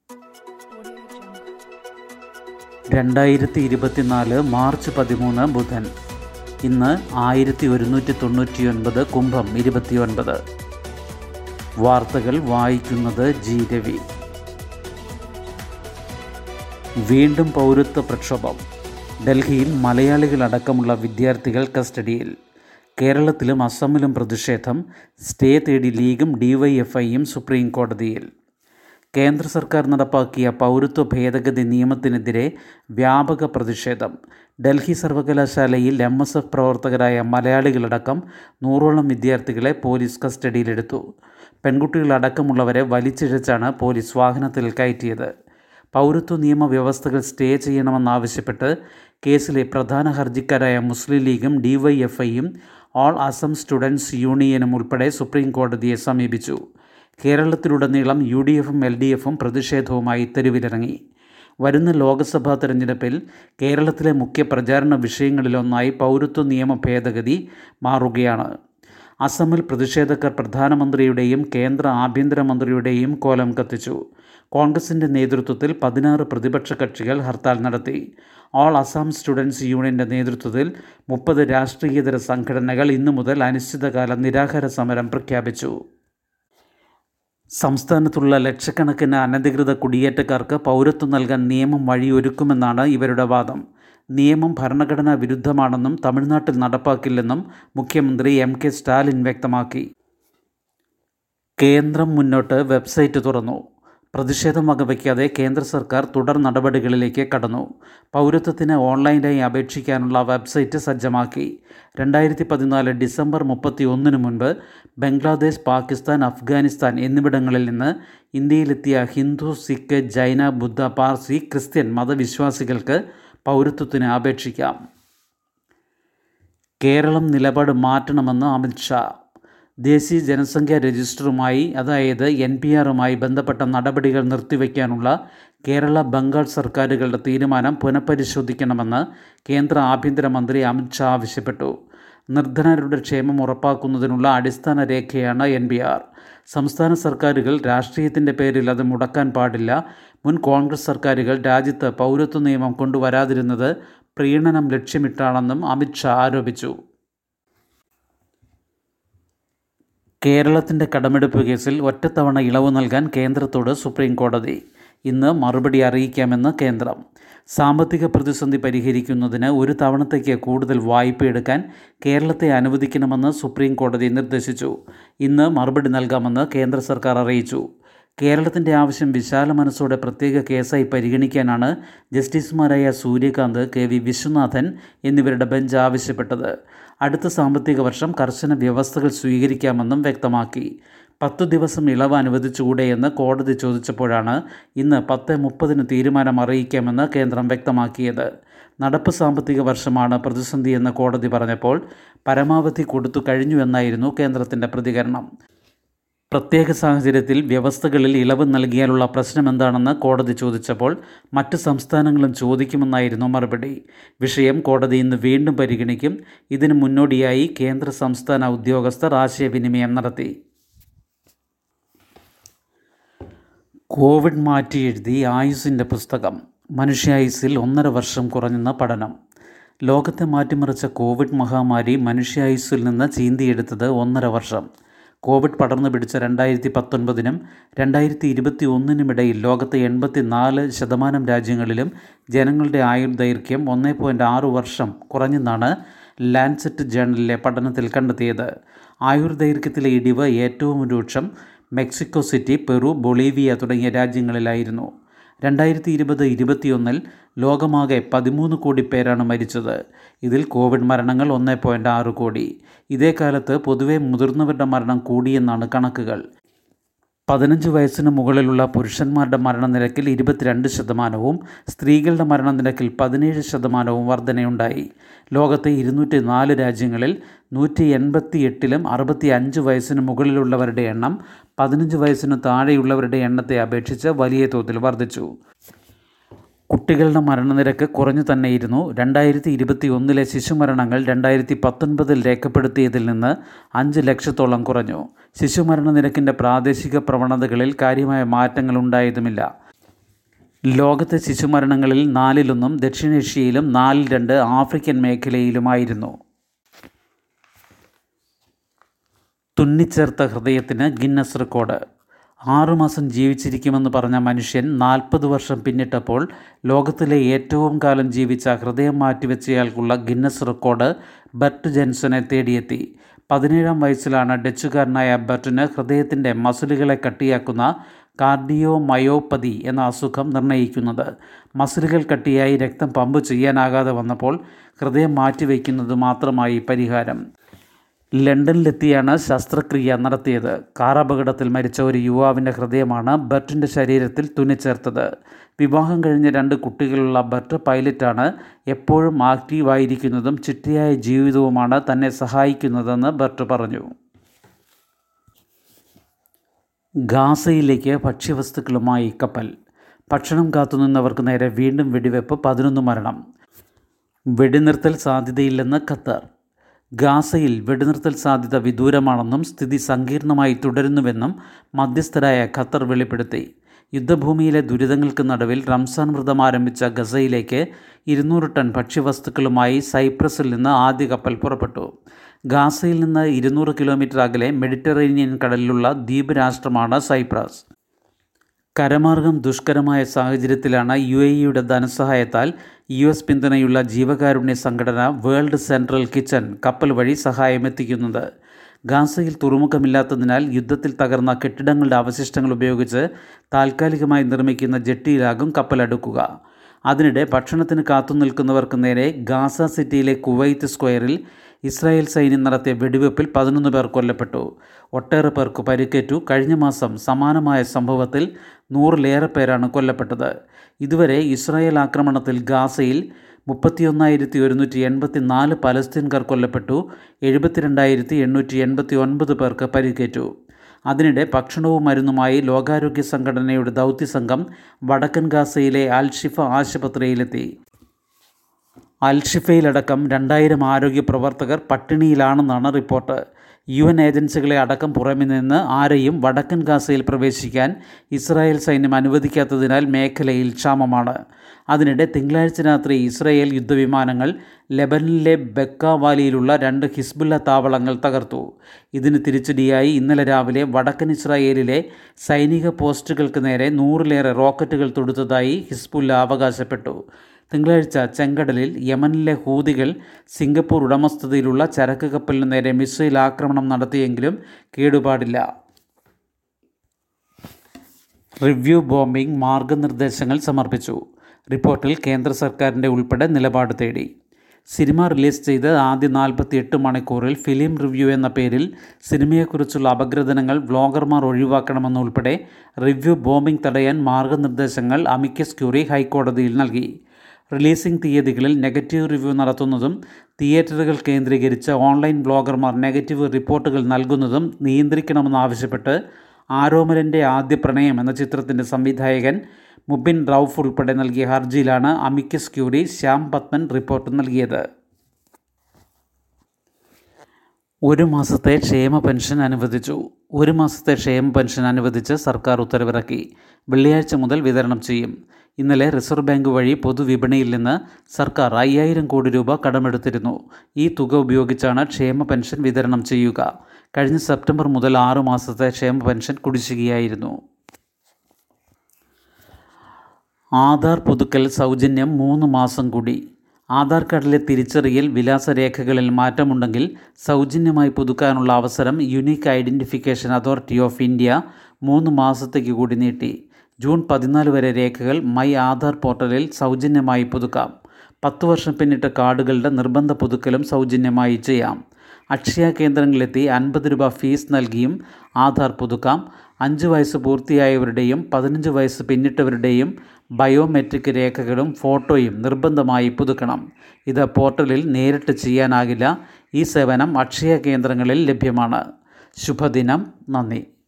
രണ്ടായിരത്തി ഇരുപത്തിനാല് മാർച്ച് പതിമൂന്ന് ബുധൻ ഇന്ന് ആയിരത്തി ഒരുന്നൂറ്റി തൊണ്ണൂറ്റിയൊൻപത് കുംഭം ഇരുപത്തിയൊൻപത് വാർത്തകൾ വായിക്കുന്നത് ജി രവി വീണ്ടും പൗരത്വ പ്രക്ഷോഭം ഡൽഹിയിൽ മലയാളികളടക്കമുള്ള വിദ്യാർത്ഥികൾ കസ്റ്റഡിയിൽ കേരളത്തിലും അസമിലും പ്രതിഷേധം സ്റ്റേ തേടി ലീഗും ഡിവൈഎഫ്ഐയും സുപ്രീം കോടതിയിൽ കേന്ദ്ര സർക്കാർ നടപ്പാക്കിയ പൗരത്വ ഭേദഗതി നിയമത്തിനെതിരെ വ്യാപക പ്രതിഷേധം ഡൽഹി സർവകലാശാലയിൽ എം എസ് എഫ് പ്രവർത്തകരായ മലയാളികളടക്കം നൂറോളം വിദ്യാർത്ഥികളെ പോലീസ് കസ്റ്റഡിയിലെടുത്തു പെൺകുട്ടികളടക്കമുള്ളവരെ വലിച്ചിഴച്ചാണ് പോലീസ് വാഹനത്തിൽ കയറ്റിയത് പൗരത്വ നിയമ വ്യവസ്ഥകൾ സ്റ്റേ ചെയ്യണമെന്നാവശ്യപ്പെട്ട് കേസിലെ പ്രധാന ഹർജിക്കാരായ മുസ്ലിം ലീഗും ഡിവൈഎഫ്ഐയും ഓൾ അസം സ്റ്റുഡൻസ് യൂണിയനും ഉൾപ്പെടെ സുപ്രീം കോടതിയെ സമീപിച്ചു കേരളത്തിലുടനീളം യു ഡി എഫും എൽ ഡി എഫും പ്രതിഷേധവുമായി തെരുവിലിറങ്ങി വരുന്ന ലോക്സഭാ തെരഞ്ഞെടുപ്പിൽ കേരളത്തിലെ മുഖ്യ പ്രചാരണ വിഷയങ്ങളിലൊന്നായി പൗരത്വ നിയമ ഭേദഗതി മാറുകയാണ് അസമിൽ പ്രതിഷേധക്കാർ പ്രധാനമന്ത്രിയുടെയും കേന്ദ്ര ആഭ്യന്തരമന്ത്രിയുടെയും കോലം കത്തിച്ചു കോൺഗ്രസിൻ്റെ നേതൃത്വത്തിൽ പതിനാറ് പ്രതിപക്ഷ കക്ഷികൾ ഹർത്താൽ നടത്തി ഓൾ അസം സ്റ്റുഡൻസ് യൂണിയൻ്റെ നേതൃത്വത്തിൽ മുപ്പത് രാഷ്ട്രീയേതര സംഘടനകൾ ഇന്നു മുതൽ അനിശ്ചിതകാല നിരാഹാര സമരം പ്രഖ്യാപിച്ചു സംസ്ഥാനത്തുള്ള ലക്ഷക്കണക്കിന് അനധികൃത കുടിയേറ്റക്കാർക്ക് പൗരത്വം നൽകാൻ നിയമം വഴിയൊരുക്കുമെന്നാണ് ഇവരുടെ വാദം നിയമം ഭരണഘടനാ വിരുദ്ധമാണെന്നും തമിഴ്നാട്ടിൽ നടപ്പാക്കില്ലെന്നും മുഖ്യമന്ത്രി എം കെ സ്റ്റാലിൻ വ്യക്തമാക്കി കേന്ദ്രം മുന്നോട്ട് വെബ്സൈറ്റ് തുറന്നു പ്രതിഷേധം വകവയ്ക്കാതെ കേന്ദ്ര സർക്കാർ തുടർ നടപടികളിലേക്ക് കടന്നു പൗരത്വത്തിന് ഓൺലൈനായി അപേക്ഷിക്കാനുള്ള വെബ്സൈറ്റ് സജ്ജമാക്കി രണ്ടായിരത്തി പതിനാല് ഡിസംബർ മുപ്പത്തി ഒന്നിന് മുൻപ് ബംഗ്ലാദേശ് പാകിസ്ഥാൻ അഫ്ഗാനിസ്ഥാൻ എന്നിവിടങ്ങളിൽ നിന്ന് ഇന്ത്യയിലെത്തിയ ഹിന്ദു സിഖ് ജൈന ബുദ്ധ പാർസി ക്രിസ്ത്യൻ മതവിശ്വാസികൾക്ക് പൗരത്വത്തിന് അപേക്ഷിക്കാം കേരളം നിലപാട് മാറ്റണമെന്ന് അമിത്ഷാ ദേശീയ ജനസംഖ്യാ രജിസ്റ്ററുമായി അതായത് എൻ പി ആറുമായി ബന്ധപ്പെട്ട നടപടികൾ നിർത്തിവെക്കാനുള്ള കേരള ബംഗാൾ സർക്കാരുകളുടെ തീരുമാനം പുനഃപരിശോധിക്കണമെന്ന് കേന്ദ്ര ആഭ്യന്തരമന്ത്രി അമിത്ഷാ ആവശ്യപ്പെട്ടു നിർധനരുടെ ക്ഷേമം ഉറപ്പാക്കുന്നതിനുള്ള അടിസ്ഥാന രേഖയാണ് എൻ പി ആർ സംസ്ഥാന സർക്കാരുകൾ രാഷ്ട്രീയത്തിൻ്റെ പേരിൽ അത് മുടക്കാൻ പാടില്ല മുൻ കോൺഗ്രസ് സർക്കാരുകൾ രാജ്യത്ത് പൗരത്വ നിയമം കൊണ്ടുവരാതിരുന്നത് പ്രീണനം ലക്ഷ്യമിട്ടാണെന്നും അമിത്ഷാ ആരോപിച്ചു കേരളത്തിൻ്റെ കടമെടുപ്പ് കേസിൽ ഒറ്റത്തവണ ഇളവ് നൽകാൻ കേന്ദ്രത്തോട് സുപ്രീം കോടതി ഇന്ന് മറുപടി അറിയിക്കാമെന്ന് കേന്ദ്രം സാമ്പത്തിക പ്രതിസന്ധി പരിഹരിക്കുന്നതിന് ഒരു തവണത്തേക്ക് കൂടുതൽ വായ്പ എടുക്കാൻ കേരളത്തെ അനുവദിക്കണമെന്ന് സുപ്രീം കോടതി നിർദ്ദേശിച്ചു ഇന്ന് മറുപടി നൽകാമെന്ന് കേന്ദ്ര സർക്കാർ അറിയിച്ചു കേരളത്തിൻ്റെ ആവശ്യം വിശാല മനസ്സോടെ പ്രത്യേക കേസായി പരിഗണിക്കാനാണ് ജസ്റ്റിസുമാരായ സൂര്യകാന്ത് കെ വി വിശ്വനാഥൻ എന്നിവരുടെ ബെഞ്ച് ആവശ്യപ്പെട്ടത് അടുത്ത സാമ്പത്തിക വർഷം കർശന വ്യവസ്ഥകൾ സ്വീകരിക്കാമെന്നും വ്യക്തമാക്കി പത്തു ദിവസം ഇളവ് അനുവദിച്ചുകൂടെയെന്ന് കോടതി ചോദിച്ചപ്പോഴാണ് ഇന്ന് പത്ത് മുപ്പതിന് തീരുമാനം അറിയിക്കാമെന്ന് കേന്ദ്രം വ്യക്തമാക്കിയത് നടപ്പ് സാമ്പത്തിക വർഷമാണ് പ്രതിസന്ധിയെന്ന് കോടതി പറഞ്ഞപ്പോൾ പരമാവധി കൊടുത്തു കഴിഞ്ഞുവെന്നായിരുന്നു കേന്ദ്രത്തിൻ്റെ പ്രതികരണം പ്രത്യേക സാഹചര്യത്തിൽ വ്യവസ്ഥകളിൽ ഇളവ് നൽകിയാലുള്ള പ്രശ്നം എന്താണെന്ന് കോടതി ചോദിച്ചപ്പോൾ മറ്റ് സംസ്ഥാനങ്ങളും ചോദിക്കുമെന്നായിരുന്നു മറുപടി വിഷയം കോടതി ഇന്ന് വീണ്ടും പരിഗണിക്കും ഇതിനു മുന്നോടിയായി കേന്ദ്ര സംസ്ഥാന ഉദ്യോഗസ്ഥർ ആശയവിനിമയം നടത്തി കോവിഡ് മാറ്റി എഴുതി ആയുസിൻ്റെ പുസ്തകം മനുഷ്യായുസിൽ ഒന്നര വർഷം കുറഞ്ഞെന്ന പഠനം ലോകത്തെ മാറ്റിമറിച്ച കോവിഡ് മഹാമാരി മനുഷ്യായുസ്സിൽ നിന്ന് ചീന്തിയെടുത്തത് ഒന്നര വർഷം കോവിഡ് പടർന്നു പിടിച്ച രണ്ടായിരത്തി പത്തൊൻപതിനും രണ്ടായിരത്തി ഇരുപത്തി ഒന്നിനുമിടയിൽ ലോകത്തെ എൺപത്തി നാല് ശതമാനം രാജ്യങ്ങളിലും ജനങ്ങളുടെ ആയുർദൈർഘ്യം ഒന്നേ പോയിൻറ്റ് ആറ് വർഷം കുറഞ്ഞെന്നാണ് ലാൻസെറ്റ് ജേണലിലെ പഠനത്തിൽ കണ്ടെത്തിയത് ആയുർദൈർഘ്യത്തിലെ ഇടിവ് ഏറ്റവും രൂക്ഷം മെക്സിക്കോ സിറ്റി പെറു ബൊളീവിയ തുടങ്ങിയ രാജ്യങ്ങളിലായിരുന്നു രണ്ടായിരത്തി ഇരുപത് ഇരുപത്തിയൊന്നിൽ ലോകമാകെ പതിമൂന്ന് കോടി പേരാണ് മരിച്ചത് ഇതിൽ കോവിഡ് മരണങ്ങൾ ഒന്ന് പോയിൻറ്റ് ആറ് കോടി ഇതേ കാലത്ത് പൊതുവെ മുതിർന്നവരുടെ മരണം കൂടിയെന്നാണ് കണക്കുകൾ പതിനഞ്ച് വയസ്സിന് മുകളിലുള്ള പുരുഷന്മാരുടെ മരണനിരക്കിൽ ഇരുപത്തിരണ്ട് ശതമാനവും സ്ത്രീകളുടെ മരണനിരക്കിൽ പതിനേഴ് ശതമാനവും വർധനയുണ്ടായി ലോകത്തെ ഇരുന്നൂറ്റി നാല് രാജ്യങ്ങളിൽ നൂറ്റി എൺപത്തി എട്ടിലും അറുപത്തി അഞ്ച് വയസ്സിന് മുകളിലുള്ളവരുടെ എണ്ണം പതിനഞ്ച് വയസ്സിന് താഴെയുള്ളവരുടെ എണ്ണത്തെ അപേക്ഷിച്ച് വലിയ തോതിൽ വർദ്ധിച്ചു കുട്ടികളുടെ മരണനിരക്ക് കുറഞ്ഞു തന്നെയിരുന്നു രണ്ടായിരത്തി ഇരുപത്തി ഒന്നിലെ ശിശുമരണങ്ങൾ രണ്ടായിരത്തി പത്തൊൻപതിൽ രേഖപ്പെടുത്തിയതിൽ നിന്ന് അഞ്ച് ലക്ഷത്തോളം കുറഞ്ഞു ശിശുമരണ നിരക്കിൻ്റെ പ്രാദേശിക പ്രവണതകളിൽ കാര്യമായ മാറ്റങ്ങൾ ഉണ്ടായതുമില്ല ലോകത്തെ ശിശുമരണങ്ങളിൽ നാലിലൊന്നും ദക്ഷിണേഷ്യയിലും നാലിൽ രണ്ട് ആഫ്രിക്കൻ മേഖലയിലുമായിരുന്നു തുന്നിച്ചേർത്ത ഹൃദയത്തിന് ഗിന്നസ് റെക്കോർഡ് ആറുമാസം ജീവിച്ചിരിക്കുമെന്ന് പറഞ്ഞ മനുഷ്യൻ നാൽപ്പത് വർഷം പിന്നിട്ടപ്പോൾ ലോകത്തിലെ ഏറ്റവും കാലം ജീവിച്ച ഹൃദയം മാറ്റിവെച്ചയാൾക്കുള്ള ഗിന്നസ് റെക്കോർഡ് ബർട്ട് ജെൻസനെ തേടിയെത്തി പതിനേഴാം വയസ്സിലാണ് ഡച്ചുകാരനായ ബർട്ടിന് ഹൃദയത്തിൻ്റെ മസിലുകളെ കട്ടിയാക്കുന്ന കാർഡിയോ മയോപ്പതി എന്ന അസുഖം നിർണ്ണയിക്കുന്നത് മസിലുകൾ കട്ടിയായി രക്തം പമ്പ് ചെയ്യാനാകാതെ വന്നപ്പോൾ ഹൃദയം മാറ്റിവെക്കുന്നത് മാത്രമായി പരിഹാരം ലണ്ടനിലെത്തിയാണ് ശസ്ത്രക്രിയ നടത്തിയത് കാർ അപകടത്തിൽ മരിച്ച ഒരു യുവാവിൻ്റെ ഹൃദയമാണ് ബർട്ടിൻ്റെ ശരീരത്തിൽ തുന്നിച്ചേർത്തത് വിവാഹം കഴിഞ്ഞ രണ്ട് കുട്ടികളുള്ള ബർട്ട് പൈലറ്റാണ് എപ്പോഴും ആക്റ്റീവായിരിക്കുന്നതും ചിട്ടയായ ജീവിതവുമാണ് തന്നെ സഹായിക്കുന്നതെന്ന് ബർട്ട് പറഞ്ഞു ഗാസയിലേക്ക് ഭക്ഷ്യവസ്തുക്കളുമായി കപ്പൽ ഭക്ഷണം കാത്തുനിന്നവർക്ക് നേരെ വീണ്ടും വെടിവെപ്പ് പതിനൊന്ന് മരണം വെടിനിർത്തൽ സാധ്യതയില്ലെന്ന് ഖത്തർ ഗാസയിൽ വെടിനിർത്തൽ സാധ്യത വിദൂരമാണെന്നും സ്ഥിതി സങ്കീർണമായി തുടരുന്നുവെന്നും മധ്യസ്ഥരായ ഖത്തർ വെളിപ്പെടുത്തി യുദ്ധഭൂമിയിലെ ദുരിതങ്ങൾക്ക് നടുവിൽ റംസാൻ വ്രതം ആരംഭിച്ച ഗസയിലേക്ക് ഇരുന്നൂറ് ടൺ ഭക്ഷ്യവസ്തുക്കളുമായി സൈപ്രസിൽ നിന്ന് ആദ്യ കപ്പൽ പുറപ്പെട്ടു ഗാസയിൽ നിന്ന് ഇരുന്നൂറ് കിലോമീറ്റർ അകലെ മെഡിറ്ററേനിയൻ കടലിലുള്ള ദ്വീപ് രാഷ്ട്രമാണ് സൈപ്രസ് കരമാർഗം ദുഷ്കരമായ സാഹചര്യത്തിലാണ് യു എ ഇയുടെ ധനസഹായത്താൽ യു എസ് പിന്തുണയുള്ള ജീവകാരുണ്യ സംഘടന വേൾഡ് സെൻട്രൽ കിച്ചൺ കപ്പൽ വഴി സഹായമെത്തിക്കുന്നത് ഗാസയിൽ തുറമുഖമില്ലാത്തതിനാൽ യുദ്ധത്തിൽ തകർന്ന കെട്ടിടങ്ങളുടെ അവശിഷ്ടങ്ങൾ ഉപയോഗിച്ച് താൽക്കാലികമായി നിർമ്മിക്കുന്ന ജെട്ടിയിലാകും കപ്പൽ അടുക്കുക അതിനിടെ ഭക്ഷണത്തിന് കാത്തുനിൽക്കുന്നവർക്ക് നേരെ ഗാസ സിറ്റിയിലെ കുവൈത്ത് സ്ക്വയറിൽ ഇസ്രായേൽ സൈന്യം നടത്തിയ വെടിവെപ്പിൽ പതിനൊന്ന് പേർ കൊല്ലപ്പെട്ടു ഒട്ടേറെ പേർക്ക് പരിക്കേറ്റു കഴിഞ്ഞ മാസം സമാനമായ സംഭവത്തിൽ നൂറിലേറെ പേരാണ് കൊല്ലപ്പെട്ടത് ഇതുവരെ ഇസ്രായേൽ ആക്രമണത്തിൽ ഗാസയിൽ മുപ്പത്തിയൊന്നായിരത്തി ഒരുന്നൂറ്റി എൺപത്തി നാല് പലസ്തീൻകാർ കൊല്ലപ്പെട്ടു എഴുപത്തിരണ്ടായിരത്തി എണ്ണൂറ്റി എൺപത്തി ഒൻപത് പേർക്ക് പരിക്കേറ്റു അതിനിടെ ഭക്ഷണവും മരുന്നുമായി ലോകാരോഗ്യ സംഘടനയുടെ ദൗത്യസംഘം വടക്കൻ ഗാസയിലെ അൽഷിഫ ആശുപത്രിയിലെത്തി അൽഷിഫയിലടക്കം രണ്ടായിരം ആരോഗ്യ പ്രവർത്തകർ പട്ടിണിയിലാണെന്നാണ് റിപ്പോർട്ട് യു എൻ ഏജൻസികളെ അടക്കം പുറമെ നിന്ന് ആരെയും വടക്കൻ ഗാസയിൽ പ്രവേശിക്കാൻ ഇസ്രായേൽ സൈന്യം അനുവദിക്കാത്തതിനാൽ മേഖലയിൽ ക്ഷാമമാണ് അതിനിടെ തിങ്കളാഴ്ച രാത്രി ഇസ്രായേൽ യുദ്ധവിമാനങ്ങൾ ലെബനിലെ ബെക്ക വാലിയിലുള്ള രണ്ട് ഹിസ്ബുല്ല താവളങ്ങൾ തകർത്തു ഇതിന് തിരിച്ചടിയായി ഇന്നലെ രാവിലെ വടക്കൻ ഇസ്രായേലിലെ സൈനിക പോസ്റ്റുകൾക്ക് നേരെ നൂറിലേറെ റോക്കറ്റുകൾ തൊടുത്തതായി ഹിസ്ബുല്ല അവകാശപ്പെട്ടു തിങ്കളാഴ്ച ചെങ്കടലിൽ യമനിലെ ഹൂതികൾ സിംഗപ്പൂർ ഉടമസ്ഥതയിലുള്ള ചരക്ക് കപ്പലിന് നേരെ മിസൈൽ ആക്രമണം നടത്തിയെങ്കിലും കേടുപാടില്ല റിവ്യൂ ബോംബിംഗ് മാർഗനിർദ്ദേശങ്ങൾ സമർപ്പിച്ചു റിപ്പോർട്ടിൽ കേന്ദ്ര സർക്കാരിൻ്റെ ഉൾപ്പെടെ നിലപാട് തേടി സിനിമ റിലീസ് ചെയ്ത് ആദ്യ നാൽപ്പത്തി എട്ട് മണിക്കൂറിൽ ഫിലിം റിവ്യൂ എന്ന പേരിൽ സിനിമയെക്കുറിച്ചുള്ള അപഗ്രഥനങ്ങൾ വ്ളോഗർമാർ ഒഴിവാക്കണമെന്നുൾപ്പെടെ റിവ്യൂ ബോംബിംഗ് തടയാൻ മാർഗനിർദ്ദേശങ്ങൾ അമിക്കസ് ക്യൂറി ഹൈക്കോടതിയിൽ നൽകി റിലീസിംഗ് തീയതികളിൽ നെഗറ്റീവ് റിവ്യൂ നടത്തുന്നതും തിയേറ്ററുകൾ കേന്ദ്രീകരിച്ച് ഓൺലൈൻ ബ്ലോഗർമാർ നെഗറ്റീവ് റിപ്പോർട്ടുകൾ നൽകുന്നതും നിയന്ത്രിക്കണമെന്നാവശ്യപ്പെട്ട് ആരോമലൻ്റെ ആദ്യ പ്രണയം എന്ന ചിത്രത്തിൻ്റെ സംവിധായകൻ മുബിൻ റൌഫ് ഉൾപ്പെടെ നൽകിയ ഹർജിയിലാണ് amicus curiae Shyam Padman report നൽകിയത് ഒരു മാസത്തെ ക്ഷേമ പെൻഷൻ അനുവദിച്ചു ഒരു മാസത്തെ ക്ഷേമ പെൻഷൻ അനുവദിച്ച് സർക്കാർ ഉത്തരവിറക്കി വെള്ളിയാഴ്ച മുതൽ വിതരണം ചെയ്യും ഇന്നലെ റിസർവ് ബാങ്ക് വഴി പൊതുവിപണിയിൽ നിന്ന് സർക്കാർ അയ്യായിരം കോടി രൂപ കടമെടുത്തിരുന്നു ഈ തുക ഉപയോഗിച്ചാണ് ക്ഷേമ പെൻഷൻ വിതരണം ചെയ്യുക കഴിഞ്ഞ സെപ്റ്റംബർ മുതൽ ആറു മാസത്തെ ക്ഷേമ പെൻഷൻ കുടിശ്ശികയായിരുന്നു ആധാർ പുതുക്കൽ സൗജന്യം മൂന്ന് മാസം കൂടി ആധാർ കാർഡിലെ തിരിച്ചറിയൽ വിലാസരേഖകളിൽ മാറ്റമുണ്ടെങ്കിൽ സൗജന്യമായി പുതുക്കാനുള്ള അവസരം Unique Identification Authority of India മൂന്ന് മാസത്തേക്ക് കൂടി നീട്ടി ജൂൺ പതിനാല് വരെ രേഖകൾ മൈ ആധാർ പോർട്ടലിൽ സൗജന്യമായി പുതുക്കാം പത്ത് വർഷം പിന്നിട്ട കാർഡുകളുടെ നിർബന്ധ പുതുക്കലും സൗജന്യമായി ചെയ്യാം അക്ഷയ കേന്ദ്രങ്ങളിലെത്തി അൻപത് രൂപ ഫീസ് നൽകിയും ആധാർ പുതുക്കാം അഞ്ച് വയസ്സ് പൂർത്തിയായവരുടെയും പതിനഞ്ച് വയസ്സ് പിന്നിട്ടവരുടെയും ബയോമെട്രിക് രേഖകളും ഫോട്ടോയും നിർബന്ധമായി പുതുക്കണം ഇത് പോർട്ടലിൽ നേരിട്ട് ചെയ്യാനാകില്ല ഈ സേവനം അക്ഷയ കേന്ദ്രങ്ങളിൽ ലഭ്യമാണ് ശുഭദിനം നന്ദി